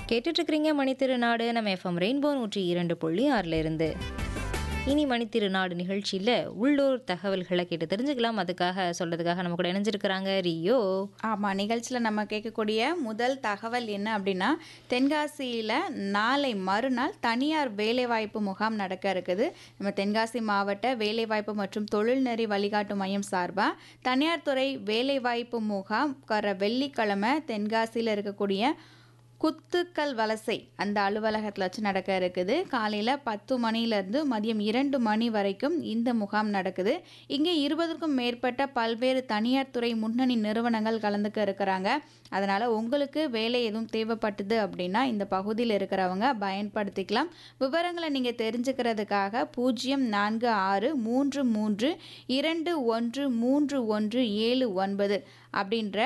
கேட்டுட்டு இருக்கிறீங்க மணித்திருநாடு நம்ம எஃப்எம் ரெயின்போ நூற்றி இரண்டு புள்ளி ஆறில் இருந்து இனி மணித்திருநாடு நிகழ்ச்சியில் உள்ளூர் தகவல்களை கேட்டு தெரிஞ்சுக்கலாம் அதுக்காக சொல்றதுக்காக நம்ம கூட இணைஞ்சிருக்கிறாங்க ரியோ ஆமாம் நிகழ்ச்சியில் நம்ம கேட்கக்கூடிய முதல் தகவல் என்ன அப்படின்னா தென்காசியில் நாளை மறுநாள் தனியார் வேலைவாய்ப்பு முகாம் நடக்க இருக்குது நம்ம தென்காசி மாவட்ட வேலைவாய்ப்பு மற்றும் தொழில்நெறி வழிகாட்டு மையம் சார்பாக தனியார் துறை வேலைவாய்ப்பு முகாம் வர வெள்ளிக்கிழமை தென்காசியில் இருக்கக்கூடிய குத்துக்கல் வலசை அந்த அலுவலகத்தில் வச்சு நடக்க இருக்குது காலையில் பத்து மணிலேருந்து மதியம் இரண்டு மணி வரைக்கும் இந்த முகாம் நடக்குது இங்கே இருபதுக்கும் மேற்பட்ட பல்வேறு தனியார் துறை முன்னணி நிறுவனங்கள் கலந்துக்க இருக்கிறாங்க அதனால் உங்களுக்கு வேலை எதுவும் தேவைப்பட்டது அப்படின்னா இந்த பகுதியில் இருக்கிறவங்க பயன்படுத்திக்கலாம் விவரங்களை நீங்கள் தெரிஞ்சுக்கிறதுக்காக பூஜ்ஜியம் நான்கு ஆறு மூன்று மூன்று இரண்டு ஒன்று மூன்று ஒன்று ஏழு ஒன்பது அப்படின்ற